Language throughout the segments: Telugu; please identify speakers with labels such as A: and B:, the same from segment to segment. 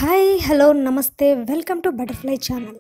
A: హాయ్ హలో నమస్తే వెల్కమ్ టు బటర్ఫ్లై ఛానల్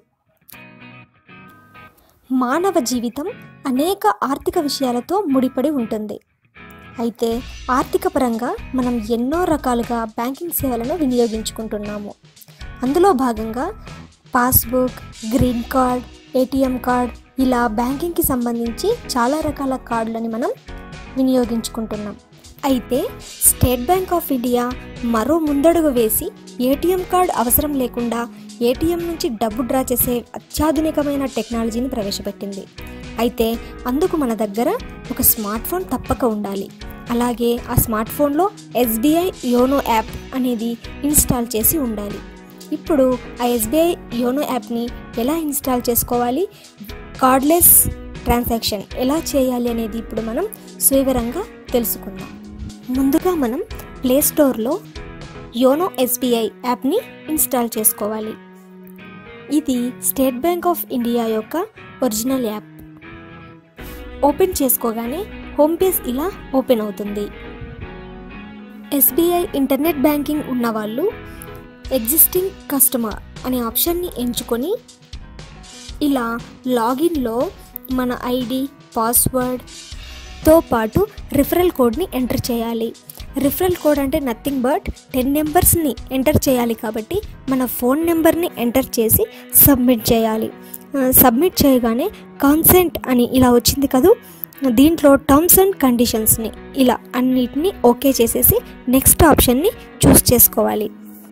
A: మానవ జీవితం అనేక ఆర్థిక విషయాలతో ముడిపడి ఉంటుంది అయితే ఆర్థిక పరంగా మనం ఎన్నో రకాలుగా బ్యాంకింగ్ సేవలను వినియోగించుకుంటున్నాము అందులో భాగంగా passbook green card ATM card ఇలా బ్యాంకింగ్కి సంబంధించి చాలా రకాల కార్డులని మనం వినియోగించుకుంటున్నాం అయితే స్టేట్ బ్యాంక్ ఆఫ్ ఇండియా మరో ముందడుగు వేసి ఏటీఎం కార్డ్ అవసరం లేకుండా ఏటీఎం నుంచి డబ్బు డ్రా చేసే అత్యాధునికమైన టెక్నాలజీని ప్రవేశపెట్టింది అయితే అందుకు మన దగ్గర ఒక స్మార్ట్ ఫోన్ తప్పక ఉండాలి అలాగే ఆ స్మార్ట్ ఫోన్లో ఎస్బీఐ యోనో యాప్ అనేది ఇన్స్టాల్ చేసి ఉండాలి ఇప్పుడు ఆ ఎస్బీఐ యోనో యాప్ని ఎలా ఇన్స్టాల్ చేసుకోవాలి కార్డ్లెస్ ట్రాన్సాక్షన్ ఎలా చేయాలి అనేది ఇప్పుడు మనం సువివరంగా తెలుసుకుందాం ముందుగా మనం ప్లే స్టోర్లో యోనో ఎస్బీఐ యాప్ని ఇన్స్టాల్ చేసుకోవాలి ఇది స్టేట్ బ్యాంక్ ఆఫ్ ఇండియా యొక్క ఒరిజినల్ యాప్ ఓపెన్ చేసుకోగానే హోమ్ పేజ్ ఇలా ఓపెన్ అవుతుంది ఎస్బీఐ ఇంటర్నెట్ బ్యాంకింగ్ ఉన్నవాళ్ళు ఎగ్జిస్టింగ్ కస్టమర్ అనే ఆప్షన్ని ఎంచుకొని ఇలా లాగిన్లో మన ఐడి పాస్వర్డ్తో పాటు రిఫరల్ కోడ్ని ఎంటర్ చేయాలి రిఫరల్ కోడ్ అంటే నథింగ్ బట్ టెన్ నెంబర్స్ని ఎంటర్ చేయాలి కాబట్టి మన ఫోన్ నెంబర్ని ఎంటర్ చేసి సబ్మిట్ చేయాలి సబ్మిట్ చేయగానే కాన్సెంట్ అని ఇలా వచ్చింది కదూ దీంట్లో టర్మ్స్ అండ్ కండిషన్స్ని ఇలా అన్నిటినీ ఓకే చేసేసి నెక్స్ట్ ఆప్షన్ని చూస్ చేసుకోవాలి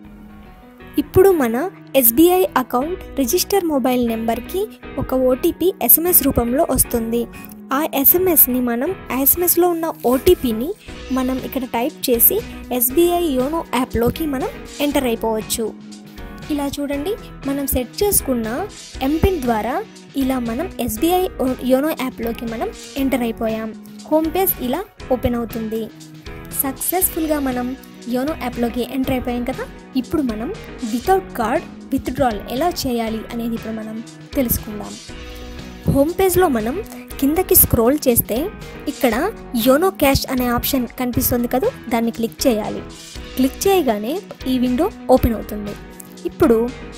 A: ఇప్పుడు మన ఎస్బీఐ అకౌంట్ రిజిస్టర్ మొబైల్ నెంబర్కి ఒక ఓటీపీ ఎస్ఎంఎస్ రూపంలో వస్తుంది ఆ ఎస్ఎంఎస్ని మనం ఆ ఎస్ఎంఎస్లో ఉన్న ఓటీపీని మనం ఇక్కడ టైప్ చేసి ఎస్బీఐ యోనో యాప్లోకి మనం ఎంటర్ అయిపోవచ్చు ఇలా చూడండి మనం సెట్ చేసుకున్న ఎంపిన్ ద్వారా ఇలా మనం ఎస్బీఐ యోనో యాప్లోకి మనం ఎంటర్ అయిపోయాం హోమ్ పేజ్ ఇలా ఓపెన్ అవుతుంది సక్సెస్ఫుల్గా మనం యోనో యాప్లోకి ఎంటర్ అయిపోయాం కదా ఇప్పుడు మనం వితౌట్ కార్డ్ విత్డ్రాల్ ఎలా చేయాలి అనేది ఇప్పుడు మనం తెలుసుకుందాం హోమ్ పేజ్లో మనం కిందకి స్క్రోల్ చేస్తే ఇక్కడ యోనో క్యాష్ అనే ఆప్షన్ కనిపిస్తుంది కదా దాన్ని క్లిక్ చేయాలి క్లిక్ చేయగానే ఈ విండో ఓపెన్ అవుతుంది ఇప్పుడు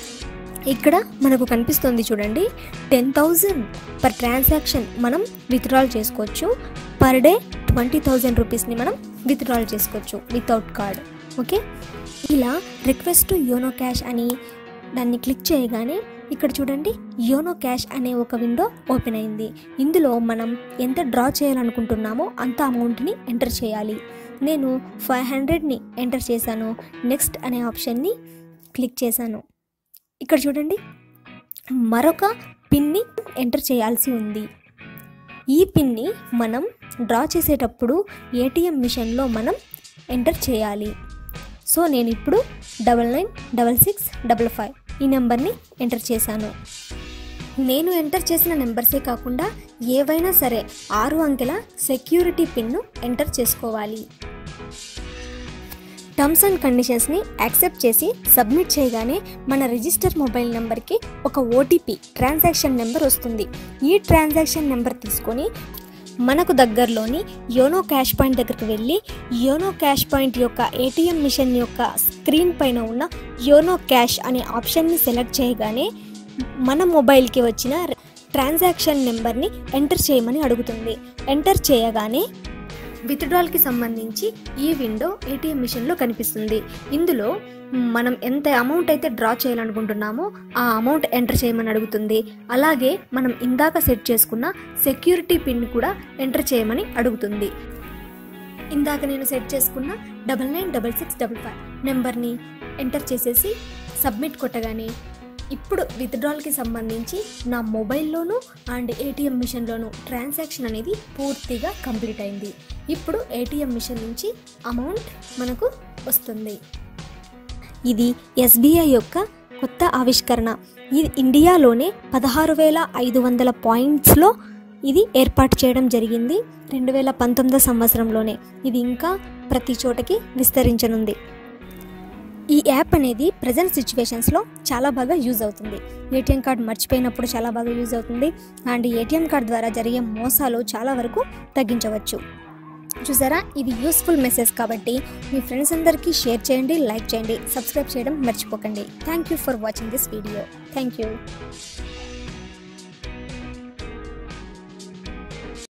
A: ఇక్కడ మనకు కనిపిస్తుంది చూడండి టెన్ థౌజండ్ పర్ ట్రాన్సాక్షన్ మనం విత్డ్రాల్ చేసుకోవచ్చు పర్ డే ట్వంటీ థౌజండ్ రూపీస్ని మనం విత్డ్రాల్ చేసుకోవచ్చు వితౌట్ కార్డ్ ఓకే ఇలా రిక్వెస్ట్ టు యోనో క్యాష్ అని దాన్ని క్లిక్ చేయగానే ఇక్కడ చూడండి యోనో క్యాష్ అనే ఒక విండో ఓపెన్ అయింది ఇందులో మనం ఎంత డ్రా చేయాలనుకుంటున్నామో అంత అమౌంట్ని ఎంటర్ చేయాలి నేను ఫైవ్ హండ్రెడ్ని ఎంటర్ చేశాను నెక్స్ట్ అనే ఆప్షన్ని క్లిక్ చేశాను ఇక్కడ చూడండి మరొక పిన్ని ఎంటర్ చేయాల్సి ఉంది ఈ పిన్ని మనం డ్రా చేసేటప్పుడు ఏటీఎం మిషన్లో మనం ఎంటర్ చేయాలి సో నేను ఇప్పుడు double nine double six double five ఈ నెంబర్ని ఎంటర్ చేశాను నేను ఎంటర్ చేసిన నెంబర్సే కాకుండా ఏవైనా సరే ఆరు అంకెల సెక్యూరిటీ పిన్ను ఎంటర్ చేసుకోవాలి టర్మ్స్ అండ్ కండిషన్స్ని యాక్సెప్ట్ చేసి సబ్మిట్ చేయగానే మన రిజిస్టర్ మొబైల్ నెంబర్కి ఒక ఓటీపీ ట్రాన్సాక్షన్ నెంబర్ వస్తుంది ఈ ట్రాన్సాక్షన్ నెంబర్ తీసుకొని మనకు దగ్గరలోని యోనో క్యాష్ పాయింట్ దగ్గరికి వెళ్ళి యోనో క్యాష్ పాయింట్ యొక్క ఏటీఎం మిషన్ యొక్క స్క్రీన్ పైన ఉన్న యోనో క్యాష్ అనే ఆప్షన్ని సెలెక్ట్ చేయగానే మన మొబైల్కి వచ్చిన ట్రాన్సాక్షన్ నెంబర్ని ఎంటర్ చేయమని అడుగుతుంది ఎంటర్ చేయగానే విత్డ్రాల్కి సంబంధించి ఈ విండో ఏటీఎం మిషన్లో కనిపిస్తుంది ఇందులో మనం ఎంత అమౌంట్ అయితే డ్రా చేయాలనుకుంటున్నామో ఆ అమౌంట్ ఎంటర్ చేయమని అడుగుతుంది అలాగే మనం ఇందాక సెట్ చేసుకున్న సెక్యూరిటీ పిన్ కూడా ఎంటర్ చేయమని అడుగుతుంది ఇందాక నేను సెట్ చేసుకున్న double nine double six double five నెంబర్ని ఎంటర్ చేసేసి సబ్మిట్ కొట్టగానే ఇప్పుడు విత్డ్రాల్కి సంబంధించి నా మొబైల్లోనూ అండ్ ఏటీఎం మిషన్లోనూ ట్రాన్సాక్షన్ అనేది పూర్తిగా కంప్లీట్ అయింది ఇప్పుడు ఏటీఎం మిషన్ నుంచి అమౌంట్ మనకు వస్తుంది ఇది ఎస్బీఐ యొక్క కొత్త ఆవిష్కరణ ఇది ఇండియాలోనే పదహారు వేల ఐదు వందల పాయింట్స్లో ఇది ఏర్పాటు చేయడం జరిగింది రెండు వేల పంతొమ్మిదో సంవత్సరంలోనే ఇది ఇంకా ప్రతి చోటకి విస్తరించనుంది ఈ యాప్ అనేది ప్రజెంట్ సిచ్యువేషన్స్లో చాలా బాగా యూజ్ అవుతుంది ఏటీఎం కార్డ్ మర్చిపోయినప్పుడు చాలా బాగా యూజ్ అవుతుంది అండ్ ఏటీఎం కార్డ్ ద్వారా జరిగే మోసాలు చాలా వరకు తగ్గించవచ్చు చూసారా ఇది యూస్ఫుల్ మెసేజ్ కాబట్టి మీ ఫ్రెండ్స్ అందరికీ షేర్ చేయండి లైక్ చేయండి సబ్స్క్రైబ్ చేయడం మర్చిపోకండి thank you for watching this video thank you